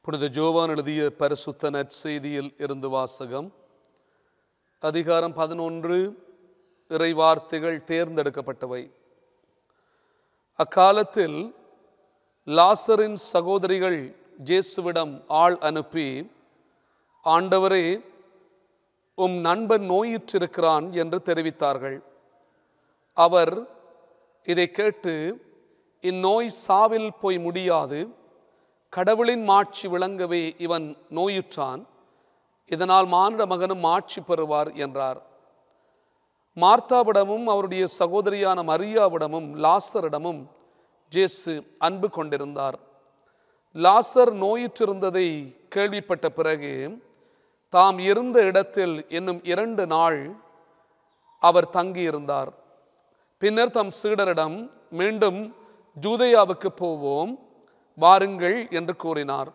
புனித ஜோவான் எழுதிய பரிசுத்த நற்செய்தியில் இருந்து வாசகம் அதிகாரம் பதினொன்று இறை வார்த்தைகள் தேர்ந்தெடுக்கப்பட்டவை அக்காலத்தில் லாசரின் சகோதரிகள் ஜேசுவிடம் ஆள் அனுப்பி ஆண்டவரே உம் நண்பன் நோயுற்றிருக்கிறான் என்று தெரிவித்தார்கள் அவர் இதை கேட்டு இந்நோய் சாவில் போய் முடியாது கடவுளின் மாட்சி விளங்கவே இவன் நோயுற்றான் இதனால் மானிட மகனும் மாட்சி பெறுவார் என்றார் மார்த்தாவிடமும் அவருடைய சகோதரியான மரியாவிடமும் லாசரிடமும் ஜேசு அன்பு கொண்டிருந்தார் லாசர் நோயுற்றிருந்ததை கேள்விப்பட்ட பிறகு தாம் இருந்த இடத்தில் இன்னும் இரண்டு நாள் அவர் தங்கியிருந்தார் பின்னர் தம் சீடரிடம் மீண்டும் ஜூதேயாவுக்கு போவோம் வாருங்கள் என்று கூறினார்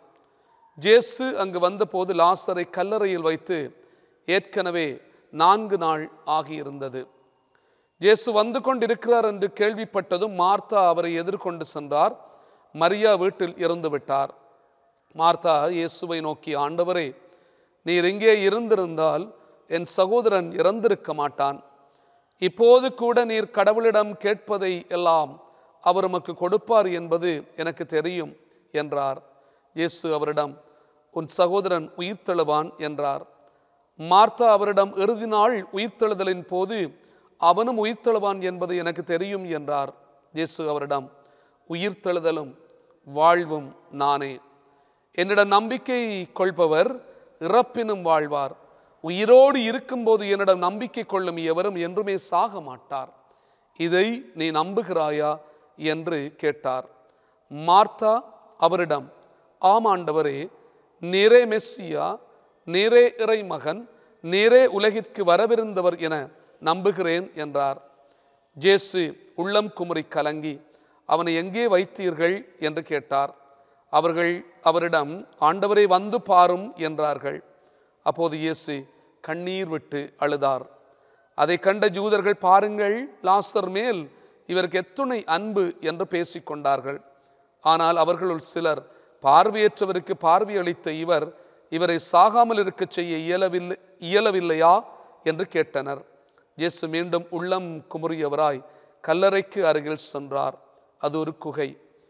ஜேசு அங்கு வந்தபோது லாசரை கல்லறையில் வைத்து ஏற்கனவே நான்கு நாள் ஆகியிருந்தது இயேசு வந்து கொண்டிருக்கிறார் என்று கேள்விப்பட்டதும் மார்த்தா அவரை எதிர்கொண்டு சென்றார் மரியா வீட்டில் இருந்து விட்டார் மார்த்தா இயேசுவை நோக்கி ஆண்டவரே நீர் இங்கே இருந்திருந்தால் என் சகோதரன் இறந்திருக்க மாட்டான் இப்போது கூட நீர் கடவுளிடம் கேட்பதை எல்லாம் அவர் உமக்கு கொடுப்பார் என்பது எனக்கு தெரியும் என்றார் இயேசு அவரிடம் உன் சகோதரன் உயிர்த்தெழுவான் என்றார் மார்த்தா அவரிடம் இறுதி நாள் உயிர்த்தெழுதலின் போது அவனும் உயிர்த்தெழுவான் என்பது எனக்கு தெரியும் என்றார் இயேசு அவரிடம் உயிர்த்தெழுதலும் வாழ்வும் நானே என்னிடம் நம்பிக்கை கொள்பவர் இறப்பினும் வாழ்வார் உயிரோடு இருக்கும்போது என்னிடம் நம்பிக்கை கொள்ளும் எவரும் என்றுமே சாக மாட்டார் இதை நீ நம்புகிறாயா என்று கேட்டார் மார்த்தா அவரிடம் ஆமாண்டவரே நீரே மெஸ்ஸியா நீரே இறைமகன் நீரே உலகிற்கு வரவிருந்தவர் என நம்புகிறேன் என்றார் ஜேசு உள்ளம் குமரி கலங்கி அவனை எங்கே வைத்தீர்கள் என்று கேட்டார் அவர்கள் அவரிடம் ஆண்டவரை வந்து பாரும் என்றார்கள் அப்போது இயேசு கண்ணீர் விட்டு அழுதார் அதை கண்ட ஜூதர்கள் பாருங்கள் லாசர் மேல் இவருக்கு எத்துணை அன்பு என்று பேசிக்கொண்டார்கள் ஆனால் அவர்களுள் சிலர் பார்வையற்றவருக்கு பார்வையளித்த இவர் இவரை சாகாமல் இருக்கச் செய்ய இயலவில்லை இயலவில்லையா என்று கேட்டனர் இயேசு மீண்டும் உள்ளம் குமுறியவராய் கல்லறைக்கு அருகில் சென்றார் அது ஒரு குகை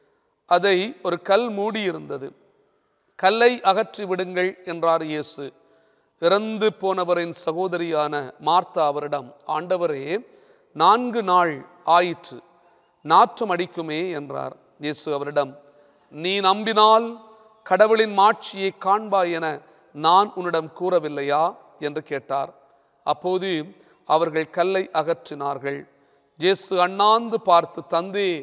அதை ஒரு கல் மூடியிருந்தது கல்லை அகற்றி விடுங்கள் என்றார் இயேசு இறந்து போனவரின் சகோதரியான மார்த்தா அவரிடம் ஆண்டவரே நான்கு நாள் ஆயிற்று நாற்றம் அடிக்குமே என்றார் இயேசு அவரிடம் நீ நம்பினால் கடவுளின் மாட்சியை காண்பாய் என நான் உன்னிடம் கூறவில்லையா என்று கேட்டார் அப்போது அவர்கள் கல்லை அகற்றினார்கள் இயேசு அண்ணாந்து பார்த்து தந்தே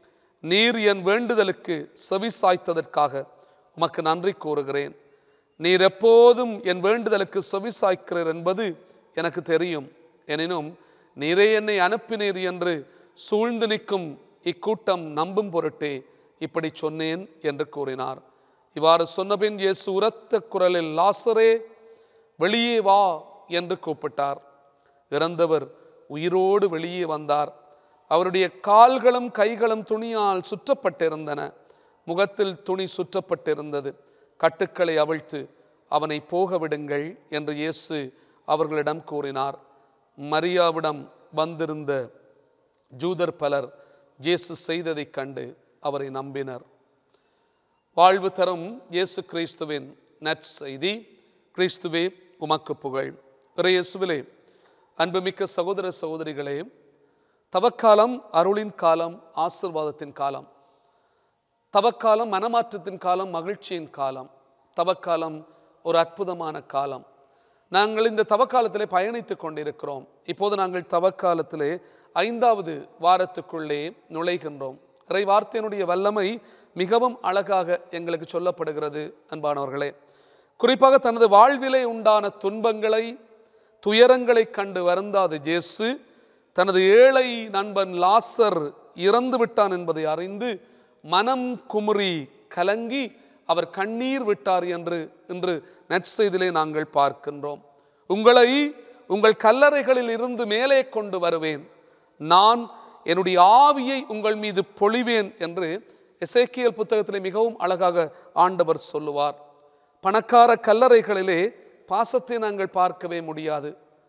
நீர் என் வேண்டுதலுக்கு செவி சாய்த்ததற்காக உமக்கு நன்றி கூறுகிறேன் நீர் எப்போதும் என் வேண்டுதலுக்கு செவி சாய்க்கிறீர் என்பது எனக்கு தெரியும் எனினும் நீரே என்னை அனுப்பினீர் என்று சூழ்ந்து நிற்கும் இக்கூட்டம் நம்பும் பொருட்டே இப்படி சொன்னேன் என்று கூறினார் இவ்வாறு சொன்னபின் இயேசு உரத்த குரலில் லாசரே வெளியே வா என்று கூப்பிட்டார் இறந்தவர் உயிரோடு வெளியே வந்தார் அவருடைய கால்களும் கைகளும் துணியால் சுற்றப்பட்டிருந்தன முகத்தில் துணி சுற்றப்பட்டிருந்தது கட்டுக்களை அவிழ்த்து அவனை போக விடுங்கள் என்று இயேசு அவர்களிடம் கூறினார் மரியாவிடம் வந்திருந்த ஜூதர் பலர் இயேசு செய்ததைக் கண்டு அவரை நம்பினர் வாழ்வு தரும் இயேசு கிறிஸ்துவின் நற்செய்தி கிறிஸ்துவே உமக்கு புகழ் இயேசுவிலே அன்புமிக்க சகோதர சகோதரிகளே தவக்காலம் அருளின் காலம் ஆசிர்வாதத்தின் காலம் தவக்காலம் மனமாற்றத்தின் காலம் மகிழ்ச்சியின் காலம் தவக்காலம் ஒரு அற்புதமான காலம் நாங்கள் இந்த தவக்காலத்திலே பயணித்துக் கொண்டிருக்கிறோம் இப்போது நாங்கள் தவக்காலத்திலே ஐந்தாவது வாரத்துக்குள்ளே நுழைகின்றோம் இறை வார்த்தையினுடைய வல்லமை மிகவும் அழகாக எங்களுக்கு சொல்லப்படுகிறது அன்பானவர்களே குறிப்பாக தனது வாழ்விலே உண்டான துன்பங்களை துயரங்களை கண்டு வருந்தாது ஜேசு தனது ஏழை நண்பன் லாசர் இறந்து விட்டான் என்பதை அறிந்து மனம் குமுறி கலங்கி அவர் கண்ணீர் விட்டார் என்று இன்று நற்செய்திலே நாங்கள் பார்க்கின்றோம் உங்களை உங்கள் கல்லறைகளில் இருந்து மேலே கொண்டு வருவேன் நான் என்னுடைய ஆவியை உங்கள் மீது பொழிவேன் என்று எசேக்கியல் புத்தகத்திலே மிகவும் அழகாக ஆண்டவர் சொல்லுவார் பணக்கார கல்லறைகளிலே பாசத்தை நாங்கள் பார்க்கவே முடியாது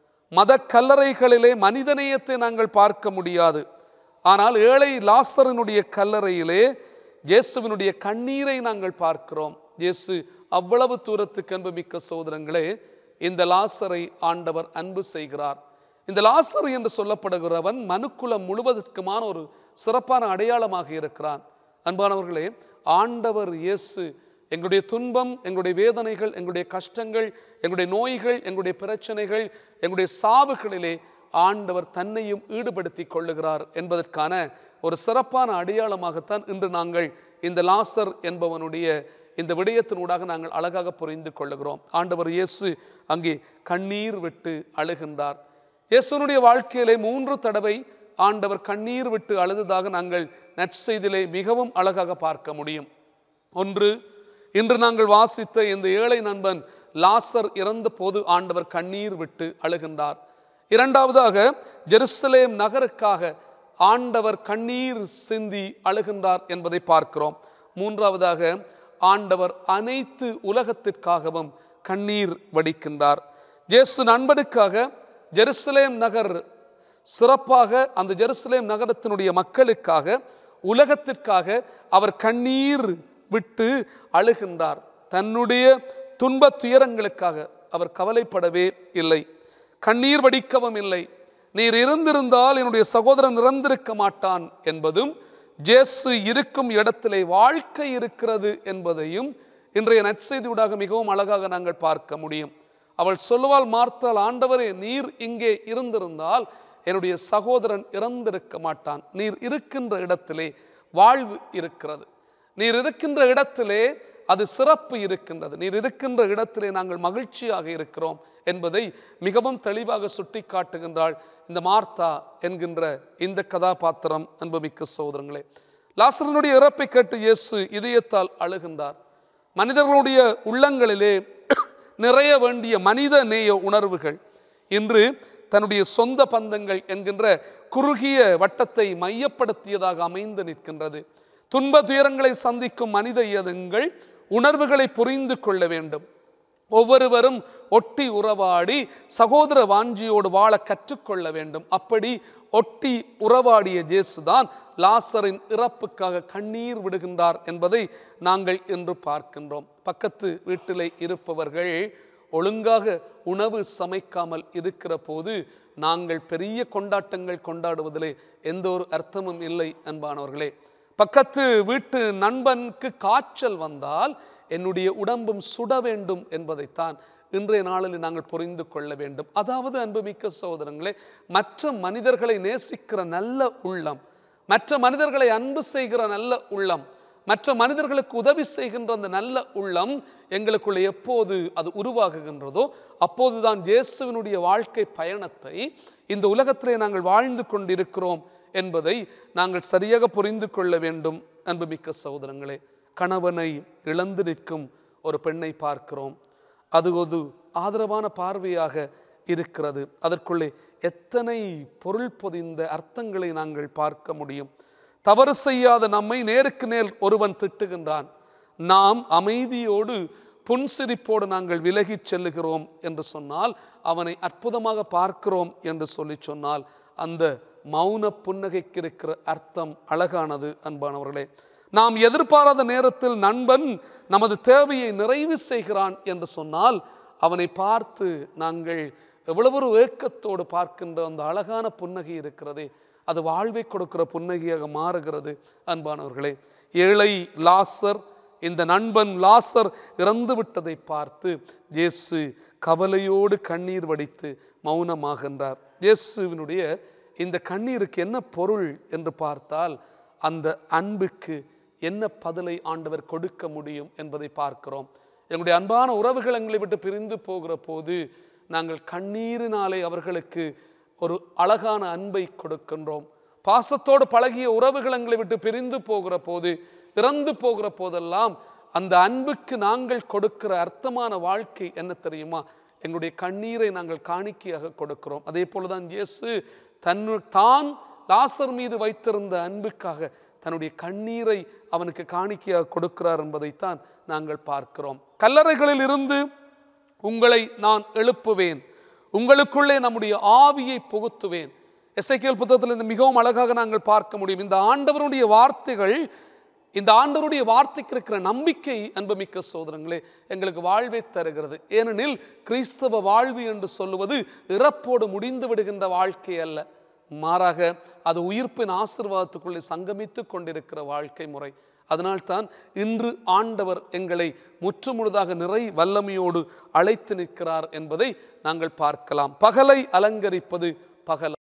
மத கல்லறைகளிலே மனிதநேயத்தை நாங்கள் பார்க்க முடியாது ஆனால் ஏழை லாசரனுடைய கல்லறையிலே இயேசுவினுடைய கண்ணீரை நாங்கள் பார்க்கிறோம் இயேசு அவ்வளவு தூரத்துக்கு அன்பு மிக்க சோதரங்களே இந்த லாசரை ஆண்டவர் அன்பு செய்கிறார் இந்த லாசர் என்று சொல்லப்படுகிறவன் மனுக்குலம் முழுவதற்குமான ஒரு சிறப்பான அடையாளமாக இருக்கிறான் அன்பானவர்களே ஆண்டவர் இயேசு எங்களுடைய துன்பம் எங்களுடைய வேதனைகள் எங்களுடைய கஷ்டங்கள் எங்களுடைய நோய்கள் எங்களுடைய பிரச்சனைகள் எங்களுடைய சாவுகளிலே ஆண்டவர் தன்னையும் ஈடுபடுத்தி கொள்ளுகிறார் என்பதற்கான ஒரு சிறப்பான அடையாளமாகத்தான் இன்று நாங்கள் இந்த லாசர் என்பவனுடைய இந்த விடயத்தினூடாக நாங்கள் அழகாக புரிந்து கொள்ளுகிறோம் ஆண்டவர் இயேசு அங்கே கண்ணீர் விட்டு அழுகின்றார் இயேசுனுடைய வாழ்க்கையிலே மூன்று தடவை ஆண்டவர் கண்ணீர் விட்டு அழுததாக நாங்கள் நற்செய்திலே மிகவும் அழகாக பார்க்க முடியும் ஒன்று இன்று நாங்கள் வாசித்த இந்த ஏழை நண்பன் லாசர் இறந்த போது ஆண்டவர் கண்ணீர் விட்டு அழுகின்றார் இரண்டாவதாக ஜெருசலேம் நகருக்காக ஆண்டவர் கண்ணீர் சிந்தி அழுகின்றார் என்பதை பார்க்கிறோம் மூன்றாவதாக ஆண்டவர் அனைத்து உலகத்திற்காகவும் கண்ணீர் வடிக்கின்றார் இயேசு நண்பனுக்காக ஜெருசலேம் நகர் சிறப்பாக அந்த ஜெருசலேம் நகரத்தினுடைய மக்களுக்காக உலகத்திற்காக அவர் கண்ணீர் விட்டு அழுகின்றார் தன்னுடைய துன்ப துயரங்களுக்காக அவர் கவலைப்படவே இல்லை கண்ணீர் வடிக்கவும் இல்லை நீர் இருந்திருந்தால் என்னுடைய சகோதரன் இறந்திருக்க மாட்டான் என்பதும் ஜேசு இருக்கும் இடத்திலே வாழ்க்கை இருக்கிறது என்பதையும் இன்றைய நற்செய்தியூடாக மிகவும் அழகாக நாங்கள் பார்க்க முடியும் அவள் சொல்லுவாள் மார்த்தால் ஆண்டவரே நீர் இங்கே இருந்திருந்தால் என்னுடைய சகோதரன் இறந்திருக்க மாட்டான் நீர் இருக்கின்ற இடத்திலே வாழ்வு இருக்கிறது நீர் இருக்கின்ற இடத்திலே அது சிறப்பு இருக்கின்றது நீர் இருக்கின்ற இடத்திலே நாங்கள் மகிழ்ச்சியாக இருக்கிறோம் என்பதை மிகவும் தெளிவாக சுட்டி காட்டுகின்றாள் இந்த மார்த்தா என்கின்ற இந்த கதாபாத்திரம் அன்புமிக்க சகோதரங்களே லாசரனுடைய இறப்பை கேட்டு இயேசு இதயத்தால் அழுகின்றார் மனிதர்களுடைய உள்ளங்களிலே நிறைய வேண்டிய மனித நேய உணர்வுகள் இன்று தன்னுடைய சொந்த பந்தங்கள் என்கின்ற குறுகிய வட்டத்தை மையப்படுத்தியதாக அமைந்து நிற்கின்றது துன்ப துயரங்களை சந்திக்கும் மனித இயதங்கள் உணர்வுகளை புரிந்து கொள்ள வேண்டும் ஒவ்வொருவரும் ஒட்டி உறவாடி சகோதர வாஞ்சியோடு வாழ கற்றுக்கொள்ள வேண்டும் அப்படி ஒட்டி உறவாடிய ஜேசுதான் லாசரின் இறப்புக்காக கண்ணீர் விடுகின்றார் என்பதை நாங்கள் இன்று பார்க்கின்றோம் பக்கத்து வீட்டிலே இருப்பவர்கள் ஒழுங்காக உணவு சமைக்காமல் இருக்கிற போது நாங்கள் பெரிய கொண்டாட்டங்கள் கொண்டாடுவதிலே எந்த ஒரு அர்த்தமும் இல்லை அன்பானவர்களே பக்கத்து வீட்டு நண்பனுக்கு காய்ச்சல் வந்தால் என்னுடைய உடம்பும் சுட வேண்டும் என்பதைத்தான் இன்றைய நாளில் நாங்கள் புரிந்து கொள்ள வேண்டும் அதாவது அன்புமிக்க சகோதரங்களே மற்ற மனிதர்களை நேசிக்கிற நல்ல உள்ளம் மற்ற மனிதர்களை அன்பு செய்கிற நல்ல உள்ளம் மற்ற மனிதர்களுக்கு உதவி செய்கின்ற அந்த நல்ல உள்ளம் எங்களுக்குள்ள எப்போது அது உருவாகுகின்றதோ அப்போதுதான் இயேசுவினுடைய வாழ்க்கை பயணத்தை இந்த உலகத்திலே நாங்கள் வாழ்ந்து கொண்டிருக்கிறோம் என்பதை நாங்கள் சரியாக புரிந்து கொள்ள வேண்டும் அன்புமிக்க சகோதரங்களே கணவனை இழந்து நிற்கும் ஒரு பெண்ணை பார்க்கிறோம் அது ஒரு ஆதரவான பார்வையாக இருக்கிறது அதற்குள்ளே எத்தனை பொருள் பொதிந்த அர்த்தங்களை நாங்கள் பார்க்க முடியும் தவறு செய்யாத நம்மை நேருக்கு நேர் ஒருவன் திட்டுகின்றான் நாம் அமைதியோடு புன்சிரிப்போடு நாங்கள் விலகிச் செல்லுகிறோம் என்று சொன்னால் அவனை அற்புதமாக பார்க்கிறோம் என்று சொல்லி சொன்னால் அந்த மௌன புன்னகைக்கு இருக்கிற அர்த்தம் அழகானது அன்பானவர்களே நாம் எதிர்பாராத நேரத்தில் நண்பன் நமது தேவையை நிறைவு செய்கிறான் என்று சொன்னால் அவனை பார்த்து நாங்கள் எவ்வளவு ஒரு ஏக்கத்தோடு பார்க்கின்ற அந்த அழகான புன்னகை இருக்கிறதே அது வாழ்வை கொடுக்கிற புன்னகையாக மாறுகிறது அன்பானவர்களே ஏழை லாசர் இந்த நண்பன் லாசர் இறந்து விட்டதை பார்த்து இயேசு கவலையோடு கண்ணீர் வடித்து மௌனமாகின்றார் இயேசுவினுடைய இந்த கண்ணீருக்கு என்ன பொருள் என்று பார்த்தால் அந்த அன்புக்கு என்ன பதிலை ஆண்டவர் கொடுக்க முடியும் என்பதை பார்க்கிறோம் எங்களுடைய அன்பான உறவுகள் எங்களை விட்டு பிரிந்து போகிற போது நாங்கள் கண்ணீரினாலே அவர்களுக்கு ஒரு அழகான அன்பை கொடுக்கின்றோம் பாசத்தோடு பழகிய உறவுகள் எங்களை விட்டு பிரிந்து போகிற போது இறந்து போகிற போதெல்லாம் அந்த அன்புக்கு நாங்கள் கொடுக்கிற அர்த்தமான வாழ்க்கை என்ன தெரியுமா எங்களுடைய கண்ணீரை நாங்கள் காணிக்கையாக கொடுக்கிறோம் அதே போலதான் இயேசு தன்னு தான் லாசர் மீது வைத்திருந்த அன்புக்காக தன்னுடைய கண்ணீரை அவனுக்கு காணிக்கையாக கொடுக்கிறார் என்பதைத்தான் நாங்கள் பார்க்கிறோம் கல்லறைகளில் இருந்து உங்களை நான் எழுப்புவேன் உங்களுக்குள்ளே நம்முடைய ஆவியை புகுத்துவேன் எஸ்ஐக்கியல் புத்தகத்தில் இந்த மிகவும் அழகாக நாங்கள் பார்க்க முடியும் இந்த ஆண்டவருடைய வார்த்தைகள் இந்த ஆண்டவருடைய வார்த்தைக்கு இருக்கிற நம்பிக்கை அன்புமிக்க சோதரங்களே எங்களுக்கு வாழ்வை தருகிறது ஏனெனில் கிறிஸ்தவ வாழ்வு என்று சொல்லுவது இறப்போடு முடிந்து விடுகின்ற வாழ்க்கை அல்ல மாறாக அது உயிர்ப்பின் ஆசிர்வாதத்துக்குள்ளே சங்கமித்து கொண்டிருக்கிற வாழ்க்கை முறை அதனால்தான் இன்று ஆண்டவர் எங்களை முற்றுமுழுதாக நிறை வல்லமையோடு அழைத்து நிற்கிறார் என்பதை நாங்கள் பார்க்கலாம் பகலை அலங்கரிப்பது பகல்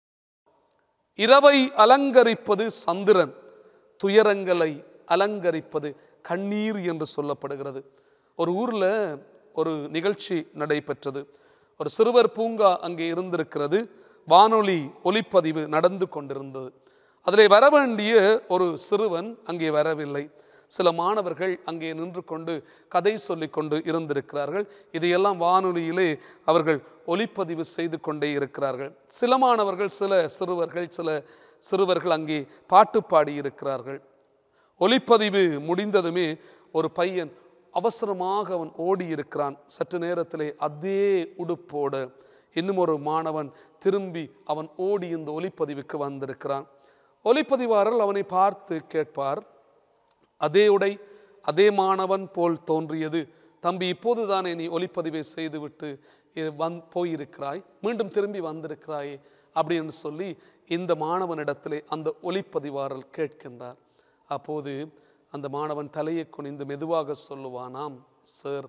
இரவை அலங்கரிப்பது சந்திரன் துயரங்களை அலங்கரிப்பது கண்ணீர் என்று சொல்லப்படுகிறது ஒரு ஊரில் ஒரு நிகழ்ச்சி நடைபெற்றது ஒரு சிறுவர் பூங்கா அங்கே இருந்திருக்கிறது வானொலி ஒலிப்பதிவு நடந்து கொண்டிருந்தது அதிலே வர வேண்டிய ஒரு சிறுவன் அங்கே வரவில்லை சில மாணவர்கள் அங்கே நின்று கொண்டு கதை சொல்லிக் கொண்டு இருந்திருக்கிறார்கள் இதையெல்லாம் வானொலியிலே அவர்கள் ஒலிப்பதிவு செய்து கொண்டே இருக்கிறார்கள் சில மாணவர்கள் சில சிறுவர்கள் சில சிறுவர்கள் அங்கே பாட்டு பாடி இருக்கிறார்கள் ஒலிப்பதிவு முடிந்ததுமே ஒரு பையன் அவசரமாக அவன் ஓடி இருக்கிறான் சற்று நேரத்திலே அதே உடுப்போடு இன்னும் ஒரு மாணவன் திரும்பி அவன் ஓடி இந்த ஒலிப்பதிவுக்கு வந்திருக்கிறான் ஒலிப்பதிவாளர் அவனை பார்த்து கேட்பார் அதே உடை அதே மாணவன் போல் தோன்றியது தம்பி இப்போதுதானே நீ ஒலிப்பதிவை செய்துவிட்டு இ- வந் போயிருக்கிறாய் மீண்டும் திரும்பி வந்திருக்கிறாயே அப்படின்னு சொல்லி இந்த மாணவனிடத்திலே அந்த ஒலிப்பதிவாளர் கேட்கின்றார் அப்போது அந்த மாணவன் தலையை குனிந்து மெதுவாக சொல்லுவானாம் சார்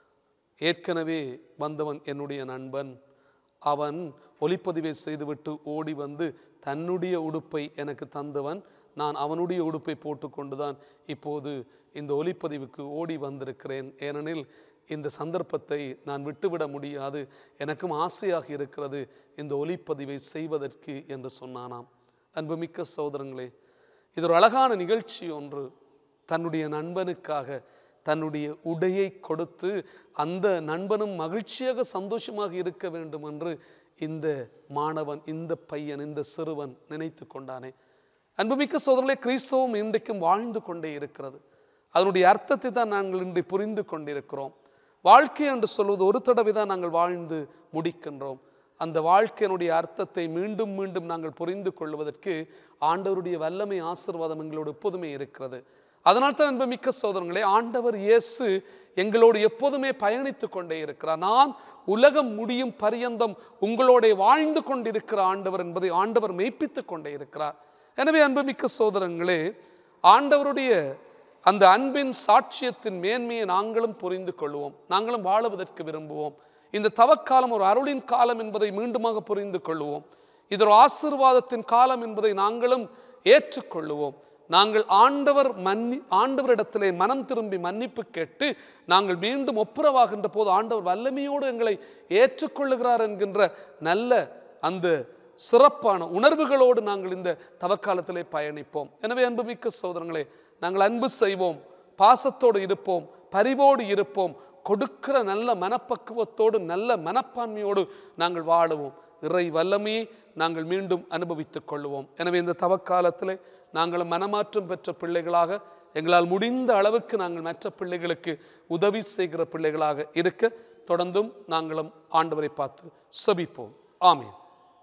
ஏற்கனவே வந்தவன் என்னுடைய நண்பன் அவன் ஒளிப்பதிவை செய்துவிட்டு ஓடி வந்து தன்னுடைய உடுப்பை எனக்கு தந்தவன் நான் அவனுடைய உடுப்பை போட்டுக்கொண்டுதான் இப்போது இந்த ஒளிப்பதிவுக்கு ஓடி வந்திருக்கிறேன் ஏனெனில் இந்த சந்தர்ப்பத்தை நான் விட்டுவிட முடியாது எனக்கும் ஆசையாக இருக்கிறது இந்த ஒளிப்பதிவை செய்வதற்கு என்று சொன்னானாம் அன்புமிக்க சகோதரங்களே இது ஒரு அழகான நிகழ்ச்சி ஒன்று தன்னுடைய நண்பனுக்காக தன்னுடைய உடையை கொடுத்து அந்த நண்பனும் மகிழ்ச்சியாக சந்தோஷமாக இருக்க வேண்டும் என்று இந்த மாணவன் இந்த பையன் இந்த சிறுவன் நினைத்து கொண்டானே அன்புமிக்க சோதரர்களே கிறிஸ்தவம் இன்றைக்கும் வாழ்ந்து கொண்டே இருக்கிறது அதனுடைய அர்த்தத்தை தான் நாங்கள் இன்று புரிந்து கொண்டிருக்கிறோம் வாழ்க்கை என்று சொல்வது ஒரு தடவை தான் நாங்கள் வாழ்ந்து முடிக்கின்றோம் அந்த வாழ்க்கையினுடைய அர்த்தத்தை மீண்டும் மீண்டும் நாங்கள் புரிந்து கொள்வதற்கு ஆண்டவருடைய வல்லமை ஆசீர்வாதம் எங்களோடு எப்போதுமே இருக்கிறது அதனால் தான் அன்பு மிக்க சோதரங்களே ஆண்டவர் இயேசு எங்களோடு எப்போதுமே பயணித்து கொண்டே இருக்கிறார் நான் உலகம் முடியும் பரியந்தம் உங்களோட வாழ்ந்து கொண்டிருக்கிற ஆண்டவர் என்பதை ஆண்டவர் மெய்ப்பித்து கொண்டே இருக்கிறார் எனவே அன்புமிக்க சோதரங்களே ஆண்டவருடைய அந்த அன்பின் சாட்சியத்தின் மேன்மையை நாங்களும் புரிந்து கொள்வோம் நாங்களும் வாழுவதற்கு விரும்புவோம் இந்த தவக்காலம் ஒரு அருளின் காலம் என்பதை மீண்டுமாக புரிந்து கொள்வோம் இது ஒரு ஆசீர்வாதத்தின் காலம் என்பதை நாங்களும் ஏற்றுக்கொள்ளுவோம் நாங்கள் ஆண்டவர் மன்னி ஆண்டவரிடத்திலே மனம் திரும்பி மன்னிப்பு கேட்டு நாங்கள் மீண்டும் ஒப்புரவாகின்ற போது ஆண்டவர் வல்லமையோடு எங்களை ஏற்றுக்கொள்ளுகிறார் என்கின்ற நல்ல அந்த சிறப்பான உணர்வுகளோடு நாங்கள் இந்த தவக்காலத்திலே பயணிப்போம் எனவே அன்புமிக்க சோதரங்களே நாங்கள் அன்பு செய்வோம் பாசத்தோடு இருப்போம் பரிவோடு இருப்போம் கொடுக்கிற நல்ல மனப்பக்குவத்தோடு நல்ல மனப்பான்மையோடு நாங்கள் வாழுவோம் இறை வல்லமையை நாங்கள் மீண்டும் அனுபவித்துக் கொள்வோம் எனவே இந்த தவக்காலத்திலே நாங்கள் மனமாற்றம் பெற்ற பிள்ளைகளாக எங்களால் முடிந்த அளவுக்கு நாங்கள் மற்ற பிள்ளைகளுக்கு உதவி செய்கிற பிள்ளைகளாக இருக்க தொடர்ந்தும் நாங்களும் ஆண்டவரை பார்த்து செபிப்போம் ஆமென்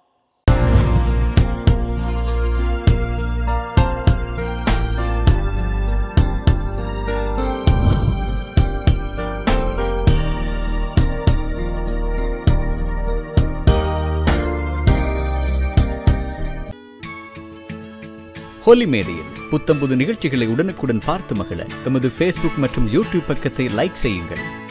ஹோலி மேடையில் புத்தம்புது நிகழ்ச்சிகளை உடனுக்குடன் பார்த்து மகிழ எமது ஃபேஸ்புக் மற்றும் யூடியூப் பக்கத்தை லைக் செய்யுங்கள்